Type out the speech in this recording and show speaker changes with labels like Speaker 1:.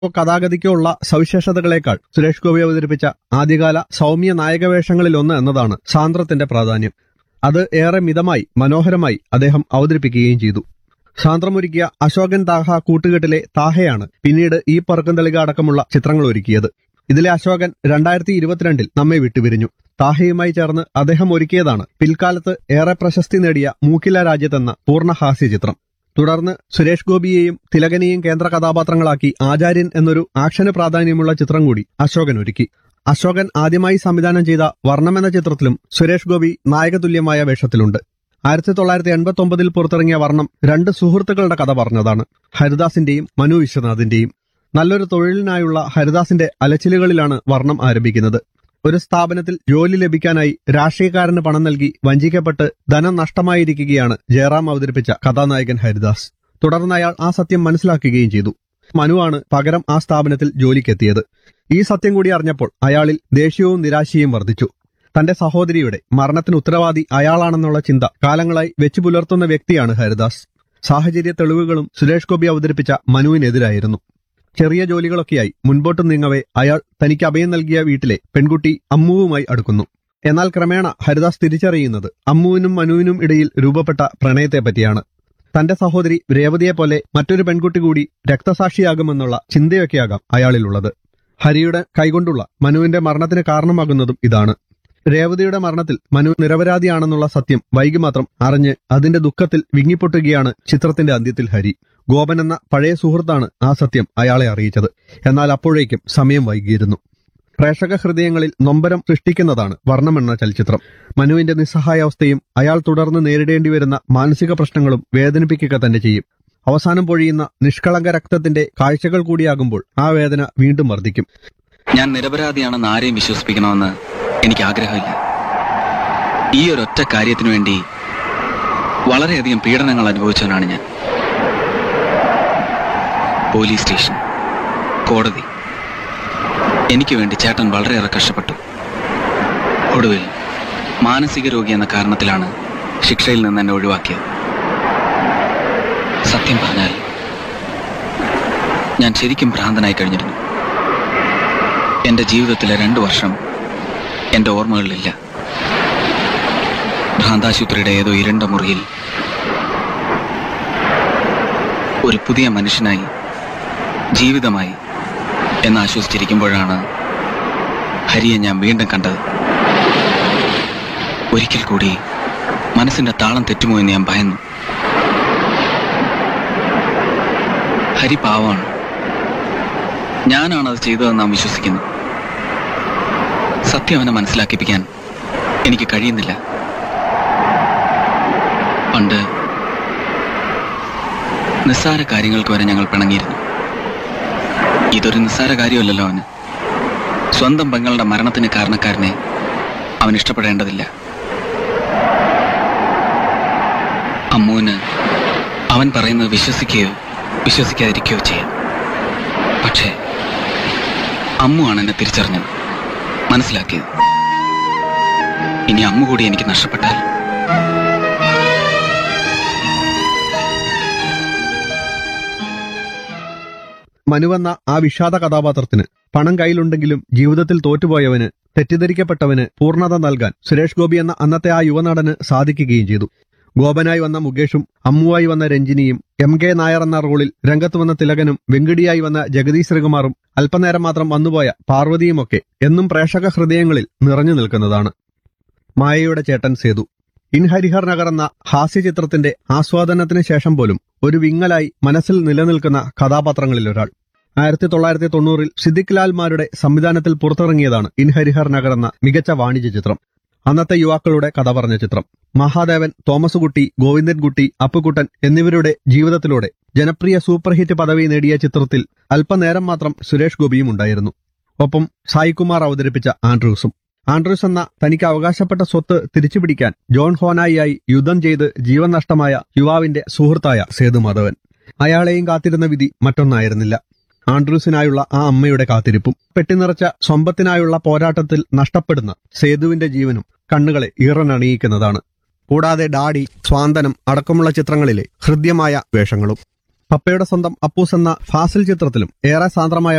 Speaker 1: കഥാഗതിക്കോ ഉള്ള സവിശേഷതകളേക്കാൾ സുരേഷ് ഗോപി അവതരിപ്പിച്ച ആദ്യകാല സൗമ്യ നായകവേഷങ്ങളിലൊന്ന് എന്നതാണ് സാന്ദ്രത്തിന്റെ പ്രാധാന്യം അത് ഏറെ മിതമായി മനോഹരമായി അദ്ദേഹം അവതരിപ്പിക്കുകയും ചെയ്തു സാന്ദ്രമൊരുക്കിയ അശോകൻ താഹ കൂട്ടുകെട്ടിലെ താഹയാണ് പിന്നീട് ഈ പറക്കന്തളിക അടക്കമുള്ള ചിത്രങ്ങൾ ഒരുക്കിയത് ഇതിലെ അശോകൻ രണ്ടായിരത്തി ഇരുപത്തിരണ്ടിൽ നമ്മെ വിട്ടുപിരിഞ്ഞു താഹയുമായി ചേർന്ന് അദ്ദേഹം ഒരുക്കിയതാണ് പിൽക്കാലത്ത് ഏറെ പ്രശസ്തി നേടിയ മൂക്കില രാജ്യത്തെന്ന പൂർണ്ണ ഹാസ്യ ചിത്രം തുടർന്ന് സുരേഷ് ഗോപിയെയും തിലകനെയും കേന്ദ്ര കഥാപാത്രങ്ങളാക്കി ആചാര്യൻ എന്നൊരു ആക്ഷന് പ്രാധാന്യമുള്ള ചിത്രം കൂടി അശോകൻ ഒരുക്കി അശോകൻ ആദ്യമായി സംവിധാനം ചെയ്ത വർണ്ണം എന്ന ചിത്രത്തിലും സുരേഷ് ഗോപി നായകതുല്യമായ വേഷത്തിലുണ്ട് ആയിരത്തി തൊള്ളായിരത്തി എൺപത്തി ഒമ്പതിൽ പുറത്തിറങ്ങിയ വർണ്ണം രണ്ട് സുഹൃത്തുക്കളുടെ കഥ പറഞ്ഞതാണ് ഹരിദാസിന്റെയും മനു വിശ്വനാഥിന്റെയും നല്ലൊരു തൊഴിലിനായുള്ള ഹരിദാസിന്റെ അലച്ചിലുകളിലാണ് വർണ്ണം ആരംഭിക്കുന്നത് ഒരു സ്ഥാപനത്തിൽ ജോലി ലഭിക്കാനായി രാഷ്ട്രീയക്കാരന് പണം നൽകി വഞ്ചിക്കപ്പെട്ട് ധനം നഷ്ടമായിരിക്കുകയാണ് ജയറാം അവതരിപ്പിച്ച കഥാനായകൻ ഹരിദാസ് തുടർന്ന് അയാൾ ആ സത്യം മനസ്സിലാക്കുകയും ചെയ്തു മനുവാണ് പകരം ആ സ്ഥാപനത്തിൽ ജോലിക്കെത്തിയത് ഈ സത്യം കൂടി അറിഞ്ഞപ്പോൾ അയാളിൽ ദേഷ്യവും നിരാശയും വർദ്ധിച്ചു തന്റെ സഹോദരിയുടെ മരണത്തിന് ഉത്തരവാദി അയാളാണെന്നുള്ള ചിന്ത കാലങ്ങളായി വെച്ചു പുലർത്തുന്ന വ്യക്തിയാണ് ഹരിദാസ് സാഹചര്യ തെളിവുകളും സുരേഷ് ഗോപി അവതരിപ്പിച്ച മനുവിനെതിരായിരുന്നു ചെറിയ ജോലികളൊക്കെയായി മുൻപോട്ട് നീങ്ങവേ അയാൾ തനിക്ക് അഭയം നൽകിയ വീട്ടിലെ പെൺകുട്ടി അമ്മുവുമായി അടുക്കുന്നു എന്നാൽ ക്രമേണ ഹരിദാസ് തിരിച്ചറിയുന്നത് അമ്മുവിനും മനുവിനും ഇടയിൽ രൂപപ്പെട്ട പ്രണയത്തെപ്പറ്റിയാണ് തന്റെ സഹോദരി രേവതിയെപ്പോലെ മറ്റൊരു പെൺകുട്ടി കൂടി രക്തസാക്ഷിയാകുമെന്നുള്ള ചിന്തയൊക്കെയാകാം അയാളിലുള്ളത് ഹരിയുടെ കൈകൊണ്ടുള്ള മനുവിന്റെ മരണത്തിന് കാരണമാകുന്നതും ഇതാണ് രേവതിയുടെ മരണത്തിൽ മനു നിരപരാധിയാണെന്നുള്ള സത്യം വൈകി മാത്രം അറിഞ്ഞ് അതിന്റെ ദുഃഖത്തിൽ വിങ്ങിപ്പൊട്ടുകയാണ് ചിത്രത്തിന്റെ അന്ത്യത്തിൽ ഹരി ഗോപൻ എന്ന പഴയ സുഹൃത്താണ് ആ സത്യം അയാളെ അറിയിച്ചത് എന്നാൽ അപ്പോഴേക്കും സമയം വൈകിയിരുന്നു പ്രേക്ഷക ഹൃദയങ്ങളിൽ നൊമ്പരം സൃഷ്ടിക്കുന്നതാണ് വർണ്ണമെന്ന ചലച്ചിത്രം മനുവിന്റെ നിസ്സഹായാവസ്ഥയും അയാൾ തുടർന്ന് നേരിടേണ്ടി വരുന്ന മാനസിക പ്രശ്നങ്ങളും വേദനിപ്പിക്കുക തന്നെ ചെയ്യും അവസാനം പൊഴിയുന്ന നിഷ്കളങ്ക രക്തത്തിന്റെ കാഴ്ചകൾ കൂടിയാകുമ്പോൾ ആ വേദന വീണ്ടും വർദ്ധിക്കും
Speaker 2: ഞാൻ നിരപരാധിയാണെന്ന് ആരെയും വിശ്വസിപ്പിക്കണമെന്ന് എനിക്ക് ആഗ്രഹമില്ല ഈ ഒരൊറ്റ കാര്യത്തിനു വേണ്ടി വളരെയധികം പീഡനങ്ങൾ അനുഭവിച്ചവനാണ് ഞാൻ പോലീസ് സ്റ്റേഷൻ കോടതി എനിക്ക് വേണ്ടി ചേട്ടൻ വളരെയേറെ കഷ്ടപ്പെട്ടു ഒടുവിൽ മാനസിക രോഗി എന്ന കാരണത്തിലാണ് ശിക്ഷയിൽ നിന്ന് എന്നെ ഒഴിവാക്കിയത് സത്യം പറഞ്ഞാൽ ഞാൻ ശരിക്കും ഭ്രാന്തനായി കഴിഞ്ഞിരുന്നു എന്റെ ജീവിതത്തിലെ രണ്ടു വർഷം എന്റെ ഓർമ്മകളിലില്ല ഭ്രാന്താശുപത്രിയുടെ ഏതോ ഇരുണ്ട മുറിയിൽ ഒരു പുതിയ മനുഷ്യനായി ജീവിതമായി എന്ന് ആശ്വസിച്ചിരിക്കുമ്പോഴാണ് ഹരിയെ ഞാൻ വീണ്ടും കണ്ടത് ഒരിക്കൽ കൂടി മനസ്സിന്റെ താളം തെറ്റുമോ എന്ന് ഞാൻ ഭയന്നു ഹരി പാവമാണ് ഞാനാണ് അത് ചെയ്തതെന്ന് നാം വിശ്വസിക്കുന്നു സത്യം അവനെ മനസ്സിലാക്കിപ്പിക്കാൻ എനിക്ക് കഴിയുന്നില്ല പണ്ട് നിസ്സാര കാര്യങ്ങൾക്ക് വരെ ഞങ്ങൾ പിണങ്ങിയിരുന്നു ഇതൊരു നിസ്സാര കാര്യമല്ലല്ലോ അവന് സ്വന്തം പെങ്ങളുടെ മരണത്തിന് കാരണക്കാരനെ അവൻ ഇഷ്ടപ്പെടേണ്ടതില്ല അമ്മുവിന് അവൻ പറയുന്നത് വിശ്വസിക്കുകയോ വിശ്വസിക്കാതിരിക്കുകയോ ചെയ്യാം പക്ഷേ അമ്മു ആണ് എന്നെ തിരിച്ചറിഞ്ഞത് മനസ്സിലാക്കിയത് ഇനി അമ്മ കൂടി എനിക്ക് നഷ്ടപ്പെട്ടാൽ
Speaker 1: മനുവെന്ന ആ വിഷാദ കഥാപാത്രത്തിന് പണം കയ്യിലുണ്ടെങ്കിലും ജീവിതത്തിൽ തോറ്റുപോയവന് തെറ്റിദ്ധരിക്കപ്പെട്ടവന് പൂർണ്ണത നൽകാൻ സുരേഷ് ഗോപി എന്ന അന്നത്തെ ആ യുവനടന് സാധിക്കുകയും ചെയ്തു ഗോപനായി വന്ന മുകേഷും അമ്മുവായി വന്ന രഞ്ജിനിയും എം കെ നായർ എന്ന റോളിൽ രംഗത്ത് വന്ന തിലകനും വെങ്കിടിയായി വന്ന ജഗദീഷ് ശ്രീകുമാറും അല്പനേരം മാത്രം വന്നുപോയ പാർവതിയുമൊക്കെ എന്നും പ്രേക്ഷക ഹൃദയങ്ങളിൽ നിറഞ്ഞു നിൽക്കുന്നതാണ് മായയുടെ ചേട്ടൻ സേതു ഇൻ ഹരിഹർ നഗർ എന്ന ഹാസ്യചിത്രത്തിന്റെ ആസ്വാദനത്തിന് ശേഷം പോലും ഒരു വിങ്ങലായി മനസ്സിൽ നിലനിൽക്കുന്ന കഥാപാത്രങ്ങളിലൊരാൾ ആയിരത്തി തൊള്ളായിരത്തി തൊണ്ണൂറിൽ സിദ്ദിഖ് ലാൽമാരുടെ സംവിധാനത്തിൽ പുറത്തിറങ്ങിയതാണ് ഇൻ ഹരിഹർ നഗർ എന്ന മികച്ച വാണിജ്യ ചിത്രം അന്നത്തെ യുവാക്കളുടെ കഥ പറഞ്ഞ ചിത്രം മഹാദേവൻ തോമസ് കുട്ടി ഗോവിന്ദൻകുട്ടി അപ്പുക്കുട്ടൻ എന്നിവരുടെ ജീവിതത്തിലൂടെ ജനപ്രിയ സൂപ്പർ ഹിറ്റ് പദവി നേടിയ ചിത്രത്തിൽ അല്പനേരം മാത്രം സുരേഷ് ഗോപിയും ഉണ്ടായിരുന്നു ഒപ്പം സായികുമാർ അവതരിപ്പിച്ച ആൻഡ്രൂസും ആൻഡ്രൂസ് എന്ന തനിക്ക് അവകാശപ്പെട്ട സ്വത്ത് തിരിച്ചുപിടിക്കാൻ ജോൺ ഹോനായിയായി യുദ്ധം ചെയ്ത് ജീവൻ നഷ്ടമായ യുവാവിന്റെ സുഹൃത്തായ സേതുമാധവൻ അയാളെയും കാത്തിരുന്ന വിധി മറ്റൊന്നായിരുന്നില്ല ആൻഡ്രൂസിനായുള്ള ആ അമ്മയുടെ കാത്തിരിപ്പും പെട്ടിനിറച്ച സ്വമ്പത്തിനായുള്ള പോരാട്ടത്തിൽ നഷ്ടപ്പെടുന്ന സേതുവിന്റെ ജീവനും കണ്ണുകളെ ഈറനണിയിക്കുന്നതാണ് കൂടാതെ ഡാഡി സ്വാന്തനം അടക്കമുള്ള ചിത്രങ്ങളിലെ ഹൃദ്യമായ വേഷങ്ങളും പപ്പയുടെ സ്വന്തം അപ്പൂസ് എന്ന ഫാസിൽ ചിത്രത്തിലും ഏറെ സാന്ദ്രമായ